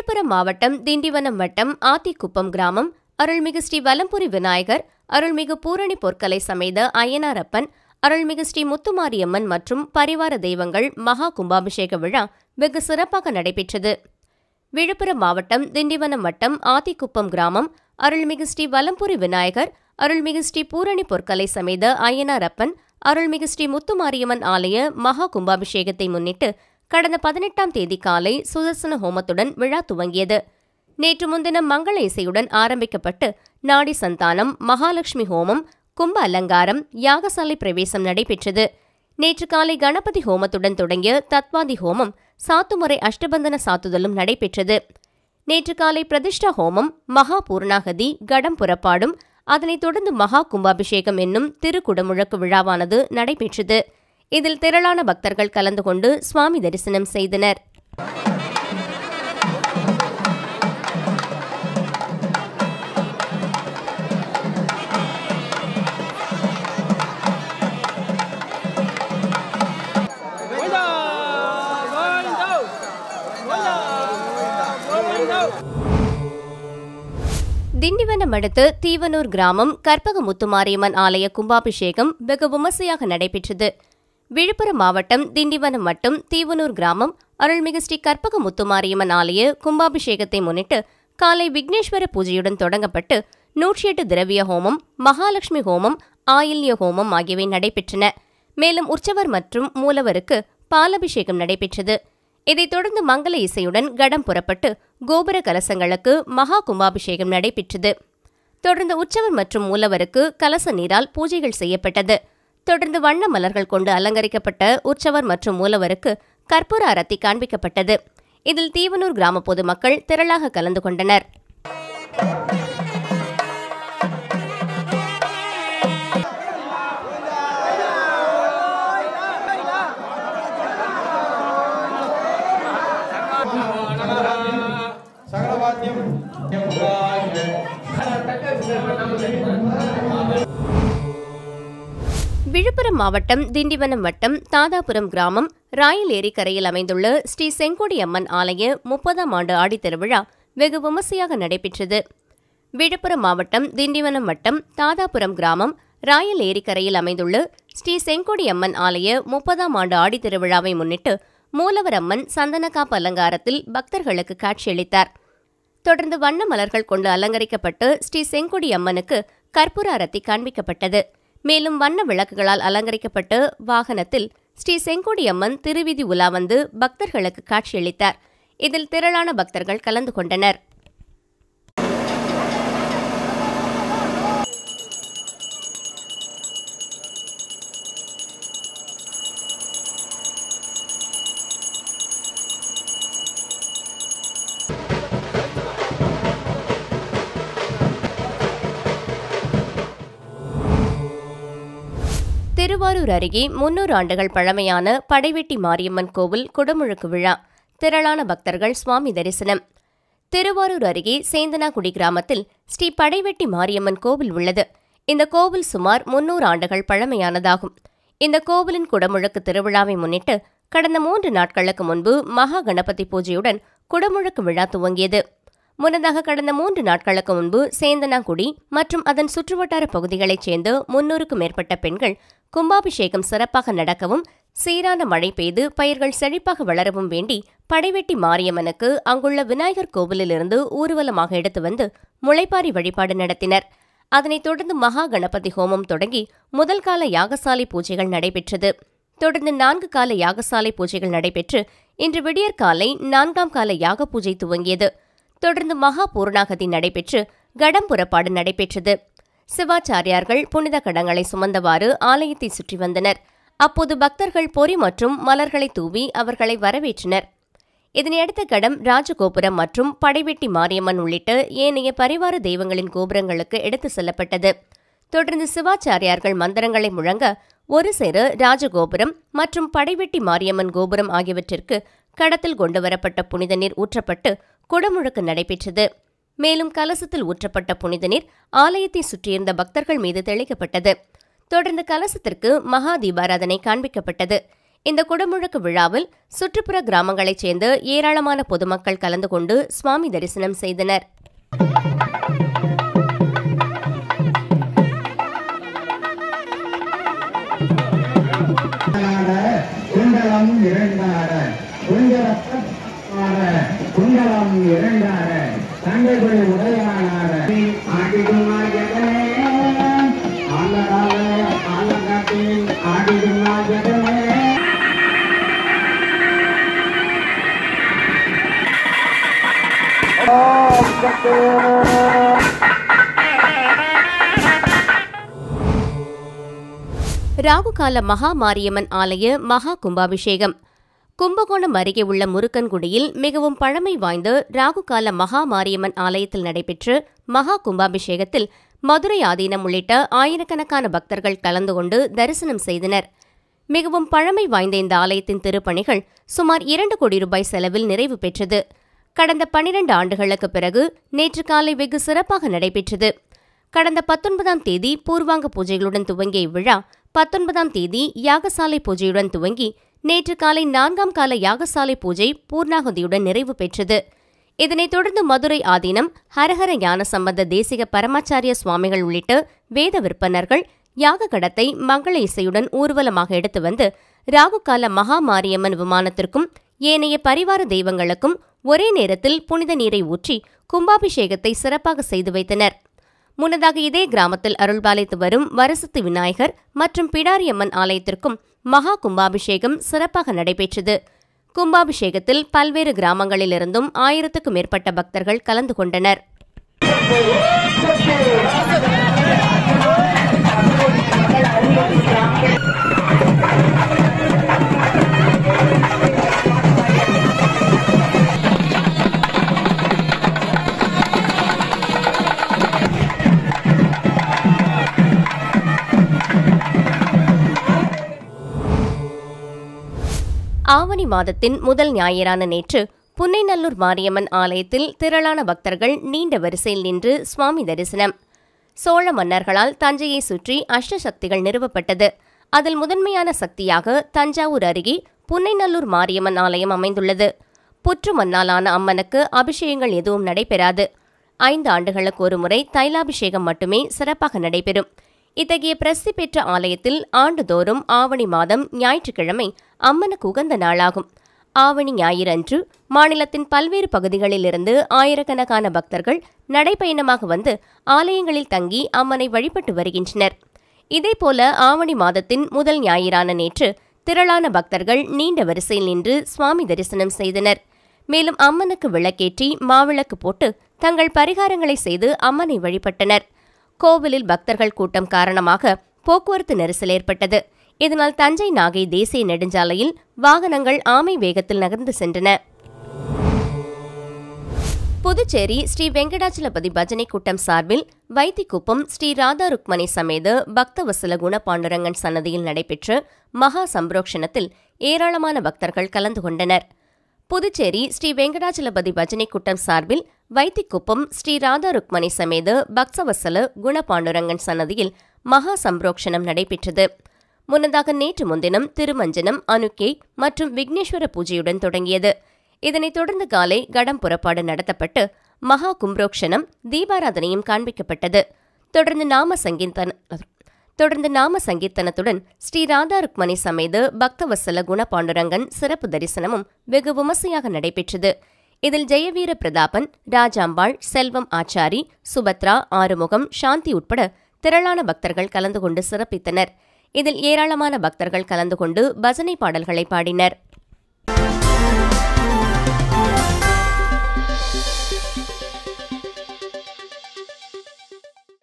விழுப்புரம் மாவட்டம் திண்டிவனம் வட்டம் ஆத்திக்குப்பம் கிராமம் அருள்மிகு ஸ்ரீ வலம்புரி விநாயகர் அருள்மிகு பூரணி பொற்கலை சமேத அய்யனாரப்பன் அருள்மிகு ஸ்ரீ முத்துமாரியம்மன் மற்றும் பரிவார தெய்வங்கள் மகா கும்பாபிஷேக விழா வெகு சிறப்பாக நடைபெற்றது விழுப்புரம் மாவட்டம் திண்டிவனம் வட்டம் ஆத்திக்குப்பம் கிராமம் அருள்மிகு ஸ்ரீ வலம்புரி விநாயகர் அருள்மிகு ஸ்ரீ பூரணி பொற்கலை சமேத அய்யனாரப்பன் அருள்மிகு ஸ்ரீ முத்துமாரியம்மன் ஆலய மகா கும்பாபிஷேகத்தை முன்னிட்டு கடந்த பதினெட்டாம் தேதி காலை சுதர்சன ஹோமத்துடன் விழா துவங்கியது நேற்று முன்தினம் மங்கள இசையுடன் ஆரம்பிக்கப்பட்டு நாடி சந்தானம் மகாலட்சுமி ஹோமம் கும்ப அலங்காரம் யாகசாலை பிரவேசம் நடைபெற்றது நேற்று காலை கணபதி ஹோமத்துடன் தொடங்கிய தத்வாதி ஹோமம் சாத்துமுறை அஷ்டபந்தன சாத்துதலும் நடைபெற்றது நேற்று காலை பிரதிஷ்டா ஹோமம் மகா பூர்ணாகதி கடம் புறப்பாடும் அதனைத் தொடர்ந்து மகா கும்பாபிஷேகம் என்னும் திருக்குடமுழக்கு விழாவானது நடைபெற்றது இதில் திரளான பக்தர்கள் கலந்து கொண்டு சுவாமி தரிசனம் செய்தனர் Window! Window! Window! Window! Tindivanam அடுத்து தீவனூர் கிராமம் கற்பக முத்துமாரியம்மன் ஆலய கும்பாபிஷேகம் வெகு விமர்சையாக நடைபெற்றது விழுப்புரம் மாவட்டம் திண்டிவனம் வட்டம் தீவனூர் கிராமம் அருள்மிகு ஸ்ரீ கற்பக முத்துமாரியம்மன் ஆலய கும்பாபிஷேகத்தை முன்னிட்டு காலை விக்னேஸ்வர பூஜையுடன் தொடங்கப்பட்டு நூற்றி எட்டு திரவிய ஹோமம் மகாலட்சுமி ஹோமம் ஆயில்ய ஹோமம் ஆகியவை நடைபெற்றன மேலும் உற்சவர் மற்றும் மூலவருக்கு பாலபிஷேகம் நடைபெற்றது இதைத் தொடர்ந்து மங்கள இசையுடன் கடம் புறப்பட்டு கோபுர கலசங்களுக்கு மகா கும்பாபிஷேகம் நடைபெற்றது தொடர்ந்து உற்சவர் மற்றும் மூலவருக்கு கலச நீரால் பூஜைகள் செய்யப்பட்டது தொடர்ந்து வண்ண மலர்கள் கொண்டு அலங்கரிக்கப்பட்ட உற்சவர் மற்றும் மூலவருக்கு கற்பூர அரத்தி காண்பிக்கப்பட்டது இதில் தீவனூர் கிராம பொதுமக்கள் திரளாக கலந்து கொண்டனர் விழுப்புரம் மாவட்டம் திண்டிவனம் வட்டம் தாதாபுரம் கிராமம் ராயல் ஏரிக்கரையில் அமைந்துள்ள ஸ்ரீ செங்கோடி அம்மன் ஆலய முப்பதாம் ஆண்டு ஆடித் திருவிழா வெகு விமர்சையாக நடைபெற்றது விழுப்புரம் மாவட்டம் திண்டிவனம் வட்டம் தாதாபுரம் கிராமம் ராயல் ஏரிக்கரையில் அமைந்துள்ள ஸ்ரீ செங்கோடி அம்மன் ஆலய முப்பதாம் ஆண்டு ஆடித் திருவிழாவை முன்னிட்டு மூலவர் அம்மன் சந்தனக்காப்பு அலங்காரத்தில் பக்தர்களுக்கு காட்சியளித்தார் தொடர்ந்து வண்ண மலர்கள் கொண்டு அலங்கரிக்கப்பட்டு ஸ்ரீ செங்கொடி அம்மனுக்கு கற்பூர அரத்தி காண்பிக்கப்பட்டது மேலும் வண்ண விளக்குகளால் அலங்கரிக்கப்பட்டு வாகனத்தில் ஸ்ரீ செங்கொடி அம்மன் திருவிதி உலா வந்து பக்தர்களுக்கு காட்சியளித்தார் இதில் திரளான பக்தர்கள் கலந்து கொண்டனர் திருவாரூர் அருகே முன்னூறு ஆண்டுகள் பழமையான படைவெட்டி மாரியம்மன் கோவில் குடமுழுக்கு விழா திரளான பக்தர்கள் சுவாமி தரிசனம் திருவாரூர் அருகே சேந்தனாகுடி கிராமத்தில் ஸ்ரீ படைவெட்டி மாரியம்மன் கோவில் உள்ளது இந்த கோவில் சுமார் முன்னூறு ஆண்டுகள் பழமையானதாகும் இந்த கோவிலின் குடமுழுக்கு திருவிழாவை முன்னிட்டு கடந்த மூன்று நாட்களுக்கு முன்பு மகா கணபதி பூஜையுடன் குடமுழுக்கு விழா துவங்கியது முன்னதாக கடந்த மூன்று நாட்களுக்கு முன்பு சேந்தனாகுடி மற்றும் அதன் சுற்றுவட்டார பகுதிகளைச் சேர்ந்த முன்னூறுக்கும் மேற்பட்ட பெண்கள் கும்பாபிஷேகம் சிறப்பாக நடக்கவும் சீரான மழை பெய்து பயிர்கள் செழிப்பாக வளரவும் வேண்டி படைவெட்டி மாரியம்மனுக்கு அங்குள்ள விநாயகர் கோவிலிலிருந்து ஊர்வலமாக எடுத்து வந்து முளைப்பாரி வழிபாடு நடத்தினர் அதனைத் தொடர்ந்து மகா கணபதி ஹோமம் தொடங்கி முதல் கால யாகசாலை பூஜைகள் நடைபெற்றது தொடர்ந்து நான்கு கால யாகசாலை பூஜைகள் நடைபெற்று இன்று விடியற்காலை நான்காம் கால யாக பூஜை துவங்கியது தொடர்ந்து மகா பூர்ணாகதி நடைபெற்று கடம் புறப்பாடு நடைபெற்றது சிவாச்சாரியார்கள் புனித கடங்களை சுமந்தவாறு ஆலயத்தை சுற்றி வந்தனர் அப்போது பக்தர்கள் பொறி மற்றும் மலர்களை தூவி அவர்களை வரவேற்றனர் இதனையடுத்த கடம் ராஜகோபுரம் மற்றும் படைவெட்டி மாரியம்மன் உள்ளிட்ட ஏனைய பரிவார தெய்வங்களின் கோபுரங்களுக்கு எடுத்து செல்லப்பட்டது தொடர்ந்து சிவாச்சாரியார்கள் மந்திரங்களை முழங்க ஒரு சேர ராஜகோபுரம் மற்றும் படைவெட்டி மாரியம்மன் கோபுரம் ஆகியவற்றிற்கு கடத்தில் கொண்டு வரப்பட்ட புனித நீர் ஊற்றப்பட்டு குடமுழுக்கு நடைபெற்றது மேலும் கலசத்தில் ஊற்றப்பட்ட புனித நீர் ஆலயத்தை சுற்றியிருந்த பக்தர்கள் மீது தெளிக்கப்பட்டது தொடர்ந்து கலசத்திற்கு மகா தீபாராதனை காண்பிக்கப்பட்டது இந்த குடமுழுக்கு விழாவில் சுற்றுப்புற கிராமங்களைச் சேர்ந்த ஏராளமான பொதுமக்கள் கலந்து கொண்டு சுவாமி தரிசனம் செய்தனர் குண்டலம் இரண்டாட குண்டலத்தாட குண்டலம் இரண்டாட தங்கைகள் உடையானாட ஆடிடும் நாயகனே ஆண்டகால ஆண்டகாட்டில் ஆடிடும் நாயகனே ராகுகால மகா மாரியம்மன் ஆலய மகா கும்பாபிஷேகம் கும்பகோணம் அருகே உள்ள முருக்கன்குடியில் மிகவும் பழமை வாய்ந்த ராகுகால மகா மாரியம்மன் ஆலயத்தில் நடைபெற்ற மகா கும்பாபிஷேகத்தில் மதுரை ஆதீனம் உள்ளிட்ட ஆயிரக்கணக்கான பக்தர்கள் கலந்து கொண்டு தரிசனம் செய்தனர் மிகவும் பழமை வாய்ந்த இந்த ஆலயத்தின் திருப்பணிகள் சுமார் இரண்டு கோடி ரூபாய் செலவில் நிறைவு பெற்றது கடந்த பனிரண்டு ஆண்டுகளுக்கு பிறகு நேற்று காலை வெகு சிறப்பாக நடைபெற்றது கடந்த பத்தொன்பதாம் தேதி பூர்வாங்க பூஜைகளுடன் துவங்கிய இவ்விழா பத்தொன்பதாம் தேதி யாகசாலை பூஜையுடன் துவங்கி நேற்று காலை நான்காம் கால யாகசாலை பூஜை பூர்ணாகுதியுடன் நிறைவு பெற்றது இதனைத் தொடர்ந்து மதுரை ஆதீனம் ஹரஹர ஞான சம்பந்த தேசிக பரமாச்சாரிய சுவாமிகள் உள்ளிட்ட வேத விற்பனர்கள் யாக கடத்தை மங்கள இசையுடன் ஊர்வலமாக எடுத்து வந்து ராகுகால மகா மாரியம்மன் விமானத்திற்கும் ஏனைய பரிவார தெய்வங்களுக்கும் ஒரே நேரத்தில் புனித நீரை ஊற்றி கும்பாபிஷேகத்தை சிறப்பாக செய்து வைத்தனர் முன்னதாக இதே கிராமத்தில் அருள்பாலித்து வரும் வரசத்து விநாயகர் மற்றும் பிடாரியம்மன் ஆலயத்திற்கும் மகா கும்பாபிஷேகம் சிறப்பாக நடைபெற்றது கும்பாபிஷேகத்தில் பல்வேறு கிராமங்களிலிருந்தும் ஆயிரத்துக்கும் மேற்பட்ட பக்தர்கள் கலந்து கொண்டனர் ஆவணி மாதத்தின் முதல் ஞாயிறான நேற்று புன்னைநல்லூர் மாரியம்மன் ஆலயத்தில் திரளான பக்தர்கள் நீண்ட வரிசையில் நின்று சுவாமி தரிசனம் சோழ மன்னர்களால் தஞ்சையை சுற்றி அஷ்டசக்திகள் நிறுவப்பட்டது அதில் முதன்மையான சக்தியாக தஞ்சாவூர் அருகே புன்னைநல்லூர் மாரியம்மன் ஆலயம் அமைந்துள்ளது புற்று மண்ணாலான அம்மனுக்கு அபிஷேகங்கள் எதுவும் நடைபெறாது ஐந்து ஆண்டுகளுக்கு ஒருமுறை தைலாபிஷேகம் மட்டுமே சிறப்பாக நடைபெறும் இத்தகைய பிரசித்தி பெற்ற ஆலயத்தில் ஆண்டுதோறும் ஆவணி மாதம் ஞாயிற்றுக்கிழமை அம்மனுக்கு உகந்த நாளாகும் ஆவணி ஞாயிறன்று மாநிலத்தின் பல்வேறு பகுதிகளிலிருந்து ஆயிரக்கணக்கான பக்தர்கள் நடைபயணமாக வந்து ஆலயங்களில் தங்கி அம்மனை வழிபட்டு வருகின்றனர் இதேபோல ஆவணி மாதத்தின் முதல் ஞாயிறான நேற்று திரளான பக்தர்கள் நீண்ட வரிசையில் நின்று சுவாமி தரிசனம் செய்தனர் மேலும் அம்மனுக்கு விளக்கேற்றி மாவிளக்கு போட்டு தங்கள் பரிகாரங்களை செய்து அம்மனை வழிபட்டனர் கோவிலில் பக்தர்கள் கூட்டம் காரணமாக போக்குவரத்து நெரிசல் ஏற்பட்டது இதனால் தஞ்சை நாகை தேசிய நெடுஞ்சாலையில் வாகனங்கள் ஆமை வேகத்தில் நகர்ந்து சென்றன புதுச்சேரி ஸ்ரீ வெங்கடாச்சலபதி பஜனை கூட்டம் சார்பில் வைத்திக்குப்பம் ஸ்ரீ ராதா ருக்மணி சமேத பக்தவசல குணபாண்டுரங்கன் சன்னதியில் நடைபெற்ற மகா சம்பரோக்ஷணத்தில் ஏராளமான பக்தர்கள் கலந்து கொண்டனர் புதுச்சேரி ஸ்ரீ வெங்கடாச்சலபதி பஜனை கூட்டம் சார்பில் வைத்திக்குப்பம் ஸ்ரீ ராதா ருக்மணி சமேத பக்தவசல குணபாண்டுரங்கன் சன்னதியில் மகா சம்பரோக்ஷணம் நடைபெற்றது முன்னதாக நேற்று முன்தினம் திருமஞ்சனம் அனுக்கே மற்றும் விக்னேஸ்வர பூஜையுடன் தொடங்கியது இதனைத் தொடர்ந்து காலை கடம் புறப்பாடு நடத்தப்பட்டு மகா கும்ரோக்ஷனம் தீபாராதனையும் காண்பிக்கப்பட்டது தொடர்ந்து நாம சங்கீர்த்தன தொடர்ந்து நாம சங்கீர்த்தனத்துடன் ஸ்ரீ ராதா ருக்மணி சமேத பக்தவசல குணபாண்டுரங்கன் சிறப்பு தரிசனமும் வெகு விமர்சையாக நடைபெற்றது இதில் ஜெயவீர பிரதாபன் ராஜாம்பாள் செல்வம் ஆச்சாரி சுபத்ரா ஆறுமுகம் சாந்தி உட்பட திரளான பக்தர்கள் கலந்து கொண்டு சிறப்பித்தனர் இதில் ஏராளமான பக்தர்கள் கலந்து கொண்டு பஜனை பாடல்களை பாடினர்